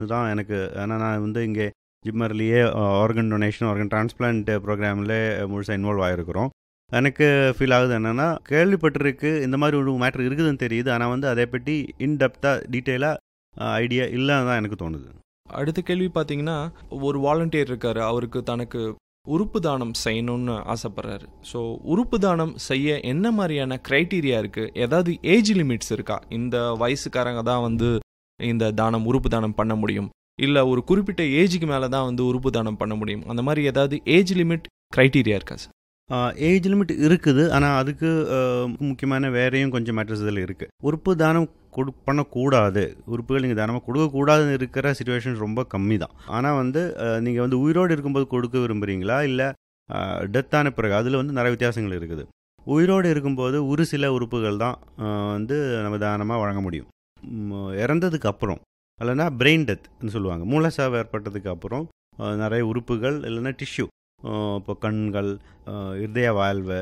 இதுதான் எனக்கு ஏன்னா நான் வந்து இங்கே ஜிம்மர்லேயே ஆர்கன் டொனேஷன் ஆர்கன் டிரான்ஸ்பிளான்ட் ப்ரோக்ராமில் முழுசாக இன்வால்வ் ஆகிருக்கிறோம் எனக்கு ஃபீல் ஆகுது என்னென்னா கேள்விப்பட்டிருக்கு இந்த மாதிரி ஒரு மேட்ரு இருக்குதுன்னு தெரியுது ஆனால் வந்து அதை பற்றி இன்டெப்த்தாக டீட்டெயிலாக ஐடியா இல்லைன்னு தான் எனக்கு தோணுது அடுத்த கேள்வி பார்த்தீங்கன்னா ஒரு வாலண்டியர் இருக்காரு அவருக்கு தனக்கு உறுப்பு தானம் செய்யணும்னு ஆசைப்படுறாரு ஸோ உறுப்பு தானம் செய்ய என்ன மாதிரியான க்ரைட்டீரியா இருக்கு ஏதாவது ஏஜ் லிமிட்ஸ் இருக்கா இந்த வயசுக்காரங்க தான் வந்து இந்த தானம் உறுப்பு தானம் பண்ண முடியும் இல்லை ஒரு குறிப்பிட்ட ஏஜுக்கு மேலே தான் வந்து உறுப்பு தானம் பண்ண முடியும் அந்த மாதிரி ஏதாவது ஏஜ் லிமிட் க்ரைட்டீரியா இருக்கா சார் ஏஜ் லிமிட் இருக்குது ஆனால் அதுக்கு முக்கியமான வேறையும் கொஞ்சம் மேட்டர்ஸ் இதில் இருக்குது உறுப்பு தானம் கொடு பண்ணக்கூடாது உறுப்புகள் நீங்கள் தானமாக கொடுக்கக்கூடாதுன்னு இருக்கிற சுச்சுவேஷன் ரொம்ப கம்மி தான் ஆனால் வந்து நீங்கள் வந்து உயிரோடு இருக்கும்போது கொடுக்க விரும்புகிறீங்களா இல்லை டெத்தான பிறகு அதில் வந்து நிறைய வித்தியாசங்கள் இருக்குது உயிரோடு இருக்கும்போது ஒரு சில உறுப்புகள் தான் வந்து நம்ம தானமாக வழங்க முடியும் இறந்ததுக்கு அப்புறம் இல்லைன்னா பிரெயின் டெத்னு சொல்லுவாங்க மூலசாவு ஏற்பட்டதுக்கு அப்புறம் நிறைய உறுப்புகள் இல்லைன்னா டிஷ்யூ இப்போ கண்கள் இருதய வாழ்வு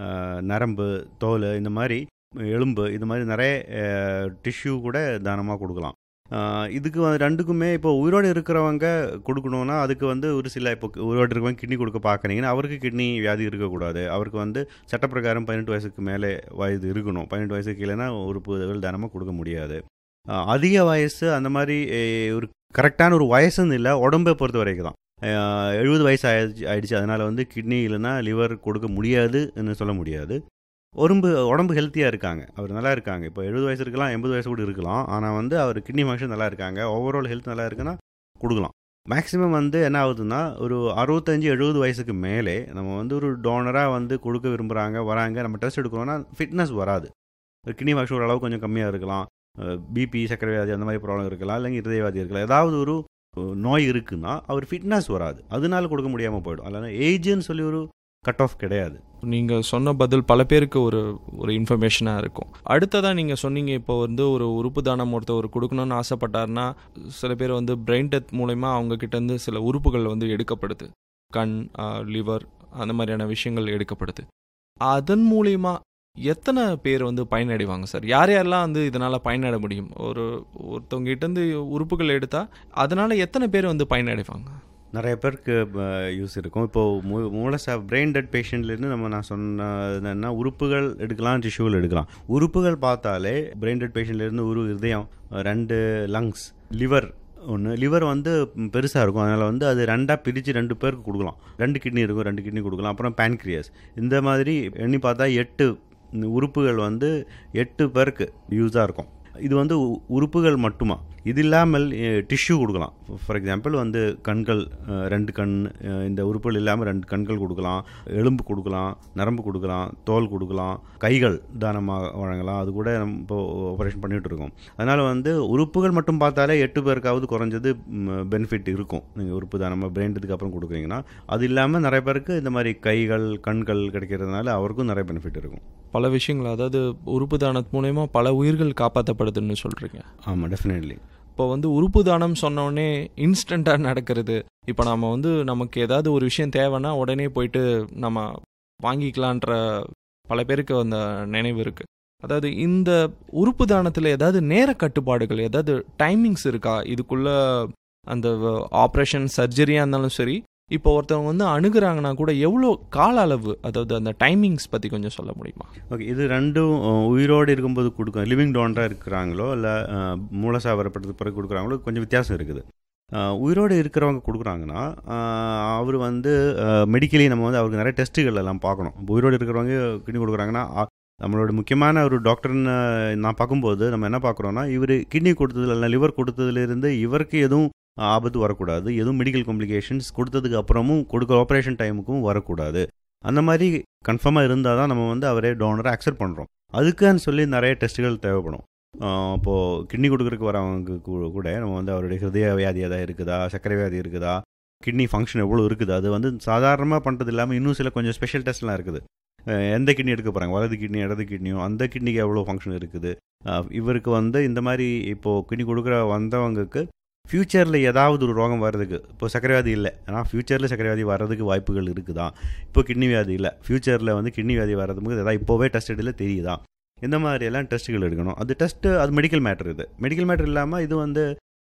நரம்பு தோல் இந்த மாதிரி எலும்பு இது மாதிரி நிறைய டிஷ்யூ கூட தானமாக கொடுக்கலாம் இதுக்கு ரெண்டுக்குமே இப்போ உயிரோடு இருக்கிறவங்க கொடுக்கணுன்னா அதுக்கு வந்து ஒரு சில இப்போ உயிரோடு இருக்கிறவங்க கிட்னி கொடுக்க பார்க்குறீங்கன்னா அவருக்கு கிட்னி வியாதி இருக்கக்கூடாது அவருக்கு வந்து சட்டப்பிரகாரம் பதினெட்டு வயசுக்கு மேலே வயது இருக்கணும் பதினெட்டு வயசுக்கு கீழேனா உறுப்புகள் தானமாக கொடுக்க முடியாது அதிக வயசு அந்த மாதிரி ஒரு கரெக்டான ஒரு வயசுன்னு இல்லை உடம்பை பொறுத்த வரைக்கும் தான் எழுபது வயசு ஆயிடுச்சு ஆயிடுச்சு அதனால் வந்து கிட்னி இல்லைன்னா லிவர் கொடுக்க முடியாதுன்னு சொல்ல முடியாது உடம்பு உடம்பு ஹெல்த்தியாக இருக்காங்க அவர் நல்லா இருக்காங்க இப்போ எழுபது வயசு இருக்கலாம் எண்பது வயசு கூட இருக்கலாம் ஆனால் வந்து அவர் கிட்னி ஃபங்க்ஷன் நல்லா இருக்காங்க ஓவரால் ஹெல்த் நல்லா இருக்குன்னா கொடுக்கலாம் மேக்ஸிமம் வந்து என்ன ஆகுதுன்னா ஒரு அறுபத்தஞ்சு எழுபது வயசுக்கு மேலே நம்ம வந்து ஒரு டோனராக வந்து கொடுக்க விரும்புகிறாங்க வராங்க நம்ம டெஸ்ட் எடுக்கிறோன்னா ஃபிட்னஸ் வராது கிட்னி ஃபங்க்ஷன் ஓரளவு கொஞ்சம் கம்மியாக இருக்கலாம் பிபி சக்கரை வியாதி அந்த மாதிரி ப்ராப்ளம் இருக்கலாம் இல்லைங்க இருதயவாதி இருக்கலாம் ஏதாவது ஒரு நோய் இருக்குன்னா அவர் ஃபிட்னஸ் வராது அதனால கொடுக்க முடியாமல் போயிடும் அதனால் ஏஜ்னு சொல்லி ஒரு கட் ஆஃப் கிடையாது நீங்கள் சொன்ன பதில் பல பேருக்கு ஒரு ஒரு இன்ஃபர்மேஷனாக இருக்கும் அடுத்ததாக நீங்கள் சொன்னீங்க இப்போ வந்து ஒரு உறுப்பு தானம் ஒருத்தர் கொடுக்கணும்னு ஆசைப்பட்டாருன்னா சில பேர் வந்து பிரெயின் டெத் மூலயமா அவங்கக்கிட்டேருந்து சில உறுப்புகள் வந்து எடுக்கப்படுது கண் லிவர் அந்த மாதிரியான விஷயங்கள் எடுக்கப்படுது அதன் மூலியமா எத்தனை பேர் வந்து பயனடைவாங்க சார் யார் யாரெல்லாம் வந்து இதனால் பயனட முடியும் ஒரு ஒருத்தவங்க கிட்டேருந்து உறுப்புகள் எடுத்தால் அதனால் எத்தனை பேர் வந்து பயனடைவாங்க நிறைய பேருக்கு யூஸ் இருக்கும் இப்போது மூ மூலசா பிரெயின் டெட் பேஷண்ட்லேருந்து நம்ம நான் சொன்ன என்னென்னா உறுப்புகள் எடுக்கலாம் டிஷ்யூகள் எடுக்கலாம் உறுப்புகள் பார்த்தாலே பிரெயின் டெட் பேஷண்ட்லேருந்து ஒரு இதயம் ரெண்டு லங்ஸ் லிவர் ஒன்று லிவர் வந்து பெருசாக இருக்கும் அதனால் வந்து அது ரெண்டாக பிரித்து ரெண்டு பேருக்கு கொடுக்கலாம் ரெண்டு கிட்னி இருக்கும் ரெண்டு கிட்னி கொடுக்கலாம் அப்புறம் பேன்க்ரியஸ் இந்த மாதிரி எண்ணி பார்த்தா எட்டு உறுப்புகள் வந்து எட்டு பேருக்கு யூஸாக இருக்கும் இது வந்து உறுப்புகள் மட்டுமா இது இல்லாமல் டிஷ்யூ கொடுக்கலாம் ஃபார் எக்ஸாம்பிள் வந்து கண்கள் ரெண்டு கண் இந்த உறுப்புகள் இல்லாமல் ரெண்டு கண்கள் கொடுக்கலாம் எலும்பு கொடுக்கலாம் நரம்பு கொடுக்கலாம் தோல் கொடுக்கலாம் கைகள் தானமாக வழங்கலாம் அது கூட நம்ம இப்போ ஆப்ரேஷன் பண்ணிகிட்டு இருக்கோம் அதனால் வந்து உறுப்புகள் மட்டும் பார்த்தாலே எட்டு பேருக்காவது குறைஞ்சது பெனிஃபிட் இருக்கும் நீங்கள் உறுப்பு தானமாக பிரெயின்டுக்கு அப்புறம் கொடுக்குறீங்கன்னா அது இல்லாமல் நிறைய பேருக்கு இந்த மாதிரி கைகள் கண்கள் கிடைக்கிறதுனால அவருக்கும் நிறைய பெனிஃபிட் இருக்கும் பல விஷயங்கள் அதாவது உறுப்பு தானத்து மூலயமா பல உயிர்கள் காப்பாற்றப்படுதுன்னு சொல்கிறீங்க ஆமாம் டெஃபினெட்லி இப்போ வந்து உறுப்பு தானம் சொன்னோடனே இன்ஸ்டண்ட்டாக நடக்கிறது இப்போ நம்ம வந்து நமக்கு ஏதாவது ஒரு விஷயம் தேவைன்னா உடனே போயிட்டு நம்ம வாங்கிக்கலான்ற பல பேருக்கு அந்த நினைவு இருக்குது அதாவது இந்த உறுப்பு தானத்தில் ஏதாவது நேர கட்டுப்பாடுகள் ஏதாவது டைமிங்ஸ் இருக்கா இதுக்குள்ள அந்த ஆப்ரேஷன் சர்ஜரியாக இருந்தாலும் சரி இப்போ ஒருத்தவங்க வந்து அணுகுறாங்கன்னா கூட எவ்வளோ கால அளவு அதாவது அந்த டைமிங்ஸ் பற்றி கொஞ்சம் சொல்ல முடியுமா ஓகே இது ரெண்டும் உயிரோடு இருக்கும்போது கொடுக்கும் லிவிங் டோனராக இருக்கிறாங்களோ இல்லை மூலசாவரப்பட்டது பிறகு கொடுக்குறாங்களோ கொஞ்சம் வித்தியாசம் இருக்குது உயிரோடு இருக்கிறவங்க கொடுக்குறாங்கன்னா அவர் வந்து மெடிக்கலி நம்ம வந்து அவருக்கு நிறைய டெஸ்ட்டுகள் எல்லாம் பார்க்கணும் உயிரோடு இருக்கிறவங்க கிட்னி கொடுக்குறாங்கன்னா நம்மளோட முக்கியமான ஒரு டாக்டர்னு நான் பார்க்கும்போது நம்ம என்ன பார்க்குறோன்னா இவர் கிட்னி கொடுத்ததுல இல்லை லிவர் கொடுத்ததுலேருந்து இவருக்கு எதுவும் ஆபத்து வரக்கூடாது எதுவும் மெடிக்கல் காம்ப்ளிகேஷன்ஸ் கொடுத்ததுக்கு அப்புறமும் கொடுக்குற ஆப்ரேஷன் டைமுக்கும் வரக்கூடாது அந்த மாதிரி கன்ஃபார்மாக இருந்தால் தான் நம்ம வந்து அவரே டோனரை அக்செப்ட் பண்ணுறோம் அதுக்குன்னு சொல்லி நிறைய டெஸ்ட்டுகள் தேவைப்படும் அப்போது கிட்னி கொடுக்குறதுக்கு வரவங்க கூட நம்ம வந்து அவருடைய ஹிருதய வியாதி எதாவது இருக்குதா சர்க்கரை வியாதி இருக்குதா கிட்னி ஃபங்க்ஷன் எவ்வளோ இருக்குது அது வந்து சாதாரணமாக பண்ணுறது இல்லாமல் இன்னும் சில கொஞ்சம் ஸ்பெஷல் டெஸ்ட்லாம் இருக்குது எந்த கிட்னி எடுக்க போகிறாங்க வலது கிட்னி இடது கிட்னியோ அந்த கிட்னிக்கு எவ்வளோ ஃபங்க்ஷன் இருக்குது இவருக்கு வந்து இந்த மாதிரி இப்போது கிட்னி கொடுக்குற வந்தவங்களுக்கு ஃப்யூச்சரில் ஏதாவது ஒரு ரோகம் வர்றதுக்கு இப்போ சக்கரை வியாதி இல்லை ஆனால் ஃப்யூச்சரில் சக்கரை வியாதி வர்றதுக்கு வாய்ப்புகள் இருக்குதா இப்போ கிட்னி வியாதி இல்லை ஃப்யூச்சரில் வந்து கிட்னி வியாதி வர்றதுக்கு ஏதாவது இப்போவே டெஸ்ட் எடுல தெரியுதா இந்த மாதிரி எல்லாம் டெஸ்ட்டுகள் எடுக்கணும் அது டெஸ்ட்டு அது மெடிக்கல் மேட்டர் இது மெடிக்கல் மேட்டர் இல்லாமல் இது வந்து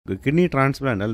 கிட்னி டிரான்ஸ்பிளான்ட்